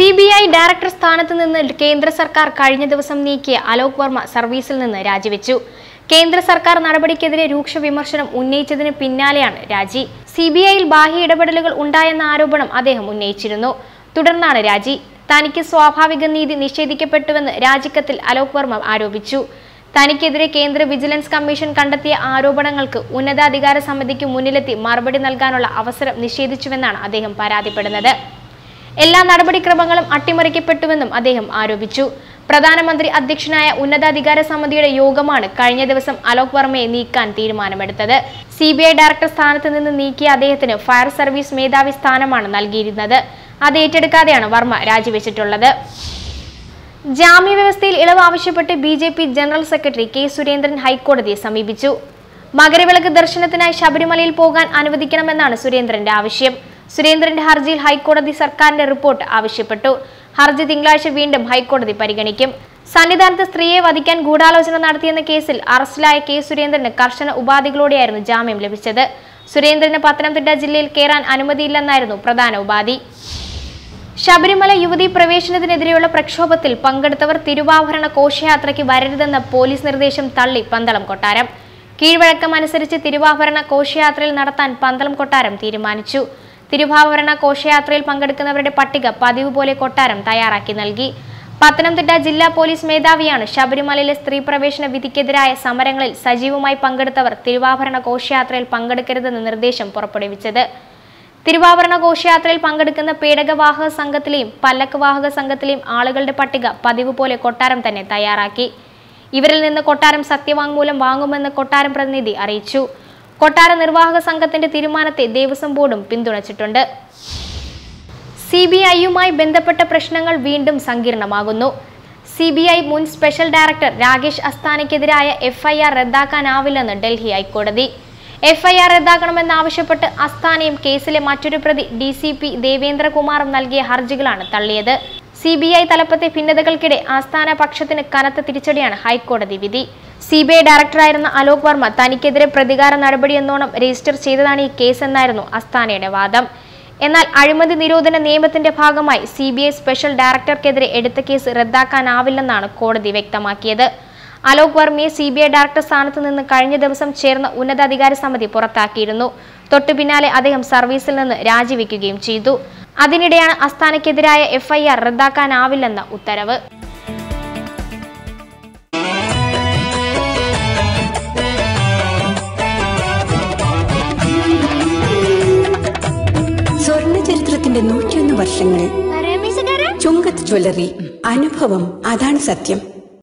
B I director സ്ഥാനത്ത് നിന്ന് കേന്ദ്ര സർക്കാർ കഴിഞ്ഞ ദിവസം നീക്കിയ അലോക് വർമ്മ സർവീസിൽ നിന്ന് രാജിവെച്ചു കേന്ദ്ര സർക്കാർ നടപടിക്കെതിരെ രൂക്ഷ വിമർശനം ഉന്നയിച്ചതിന് പിന്നാലെയാണ് രാജി സി ബി ഐയിൽ ബാഹ്യ ഇടപെടലുകൾ ഉണ്ടായെന്ന ആരോപണം അദ്ദേഹം ഉന്നയിച്ചിരുന്നു തുടർന്നാണ് രാജി തനിക്ക് സ്വാഭാവിക നീതി നിഷേധിക്കപ്പെട്ടുവെന്ന് രാജിക്കത്തിൽ അലോക് വർമ്മ ആരോപിച്ചു തനിക്കെതിരെ കേന്ദ്ര വിജിലൻസ് കമ്മീഷൻ കണ്ടെത്തിയ ആരോപണങ്ങൾക്ക് ഉന്നതാധികാര സമിതിക്ക് മുന്നിലെത്തി മറുപടി നൽകാനുള്ള അവസരം നിഷേധിച്ചുവെന്നാണ് അദ്ദേഹം പരാതിപ്പെടുന്നത് എല്ലാ നടപടിക്രമങ്ങളും അട്ടിമറിക്കപ്പെട്ടുവെന്നും അദ്ദേഹം ആരോപിച്ചു പ്രധാനമന്ത്രി അധ്യക്ഷനായ ഉന്നതാധികാര സമിതിയുടെ യോഗമാണ് കഴിഞ്ഞ ദിവസം അലോക് വർമ്മയെ നീക്കാൻ തീരുമാനമെടുത്തത് സി ബി ഐ ഡയറക്ടർ സ്ഥാനത്ത് നിന്ന് നീക്കിയ അദ്ദേഹത്തിന് ഫയർ സർവീസ് മേധാവി സ്ഥാനമാണ് നൽകിയിരുന്നത് അത് ഏറ്റെടുക്കാതെയാണ് വർമ്മ രാജിവെച്ചിട്ടുള്ളത് ജാമ്യവ്യവസ്ഥയിൽ ഇളവ് ആവശ്യപ്പെട്ട് B J P general secretary K Surendran ഹൈക്കോടതിയെ സമീപിച്ചു മകരവിളക്ക് ദർശനത്തിനായി ശബരിമലയിൽ പോകാൻ അനുവദിക്കണമെന്നാണ് സുരേന്ദ്രന്റെ ആവശ്യം സുരേന്ദ്രന്റെ ഹർജിയിൽ ഹൈക്കോടതി സർക്കാരിന്റെ റിപ്പോർട്ട് ആവശ്യപ്പെട്ടു ഹർജി തിങ്കളാഴ്ച വീണ്ടും ഹൈക്കോടതി പരിഗണിക്കും സന്നിധാനത്ത് സ്ത്രീയെ വധിക്കാൻ ഗൂഢാലോചന നടത്തിയെന്ന കേസിൽ അറസ്റ്റിലായ കെ സുരേന്ദ്രന് കർശന ഉപാധികളോടെയായിരുന്നു ജാമ്യം ലഭിച്ചത് സുരേന്ദ്രന് പത്തനംതിട്ട ജില്ലയിൽ കയറാൻ അനുമതിയില്ലെന്നായിരുന്നു പ്രധാന ഉപാധി ശബരിമല യുവതി പ്രവേശനത്തിനെതിരെയുള്ള പ്രക്ഷോഭത്തിൽ പങ്കെടുത്തവർ തിരുവാഭരണ ഘോഷയാത്രയ്ക്ക് വരരുതെന്ന പോലീസ് നിർദ്ദേശം തള്ളി പന്തളം കൊട്ടാരം കീഴ്വഴക്കം അനുസരിച്ച് തിരുവാഭരണ ഘോഷയാത്രയിൽ നടത്താൻ പന്തളം കൊട്ടാരം തീരുമാനിച്ചു തിരുവാഭരണ ഘോഷയാത്രയിൽ പങ്കെടുക്കുന്നവരുടെ പട്ടിക പതിവ് പോലെ കൊട്ടാരം തയ്യാറാക്കി നൽകി പത്തനംതിട്ട ജില്ലാ പോലീസ് മേധാവിയാണ് ശബരിമലയിലെ സ്ത്രീ പ്രവേശന വിധിക്കെതിരായ സമരങ്ങളിൽ സജീവമായി പങ്കെടുത്തവർ തിരുവാഭരണ ഘോഷയാത്രയിൽ പങ്കെടുക്കരുതെന്ന നിർദ്ദേശം പുറപ്പെടുവിച്ചത് തിരുവാഭരണ ഘോഷയാത്രയിൽ പങ്കെടുക്കുന്ന പേടകവാഹക സംഘത്തിലെയും പല്ലക്ക് വാഹക സംഘത്തിലെയും ആളുകളുടെ പട്ടിക പതിവ് പോലെ കൊട്ടാരം തന്നെ തയ്യാറാക്കി ഇവരിൽ നിന്ന് കൊട്ടാരം സത്യവാങ്മൂലം വാങ്ങുമെന്ന് കൊട്ടാരം പ്രതിനിധി അറിയിച്ചു കൊട്ടാര നിർവാഹക സംഘത്തിന്റെ തീരുമാനത്തെ ദേവസ്വം ബോർഡും പിന്തുണച്ചിട്ടുണ്ട് സി ബി ഐയുമായി ബന്ധപ്പെട്ട പ്രശ്നങ്ങൾ വീണ്ടും സങ്കീർണമാകുന്നു സി ബി ഐ മുൻ സ്പെഷ്യൽ ഡയറക്ടർ രാകേഷ് അസ്താനയ്ക്കെതിരായ എഫ്ഐആർ റദ്ദാക്കാനാവില്ലെന്ന് ഡൽഹി ഹൈക്കോടതി എഫ്ഐആർ റദ്ദാക്കണമെന്നാവശ്യപ്പെട്ട് അസ്താനയും കേസിലെ മറ്റൊരു പ്രതി ഡി സി പി ദേവേന്ദ്രകുമാറും നൽകിയ ഹർജികളാണ് തള്ളിയത് സി ബി ഐ തലപ്പത്തെ ഭിന്നതകൾക്കിടെ ആസ്ഥാന പക്ഷത്തിന് കനത്ത തിരിച്ചടിയാണ് ഹൈക്കോടതി വിധി സി ബി ഐ ഡയറക്ടറായിരുന്ന അലോക് വർമ്മ തനിക്കെതിരെ പ്രതികാര നടപടിയെന്നോണം രജിസ്റ്റർ ചെയ്തതാണ് ഈ കേസെന്നായിരുന്നു അസ്താനയുടെ വാദം എന്നാൽ അഴിമതി നിരോധന നിയമത്തിന്റെ ഭാഗമായി സി ബി ഐ സ്പെഷ്യൽ ഡയറക്ടർക്കെതിരെ എടുത്ത കേസ് റദ്ദാക്കാനാവില്ലെന്നാണ് കോടതി വ്യക്തമാക്കിയത് അലോക് വർമ്മയെ സി ബി ഐ ഡയറക്ടർ സ്ഥാനത്ത് നിന്ന് കഴിഞ്ഞ ദിവസം ചേർന്ന ഉന്നതാധികാര സമിതി പുറത്താക്കിയിരുന്നു തൊട്ടു പിന്നാലെ അദ്ദേഹം സർവീസിൽ നിന്ന് രാജിവെക്കുകയും ചെയ്തു അതിനിടെയാണ് അസ്ഥാനയ്ക്കെതിരായ എഫ്ഐആർ റദ്ദാക്കാനാവില്ലെന്ന ഉത്തരവ് സ്വർണ്ണ ചരിത്രത്തിന്റെ നൂറ്റിയൊന്ന് വർഷങ്ങൾ ചുങ്കത്ത് ജ്വല്ലറി അനുഭവം അതാണ് സത്യം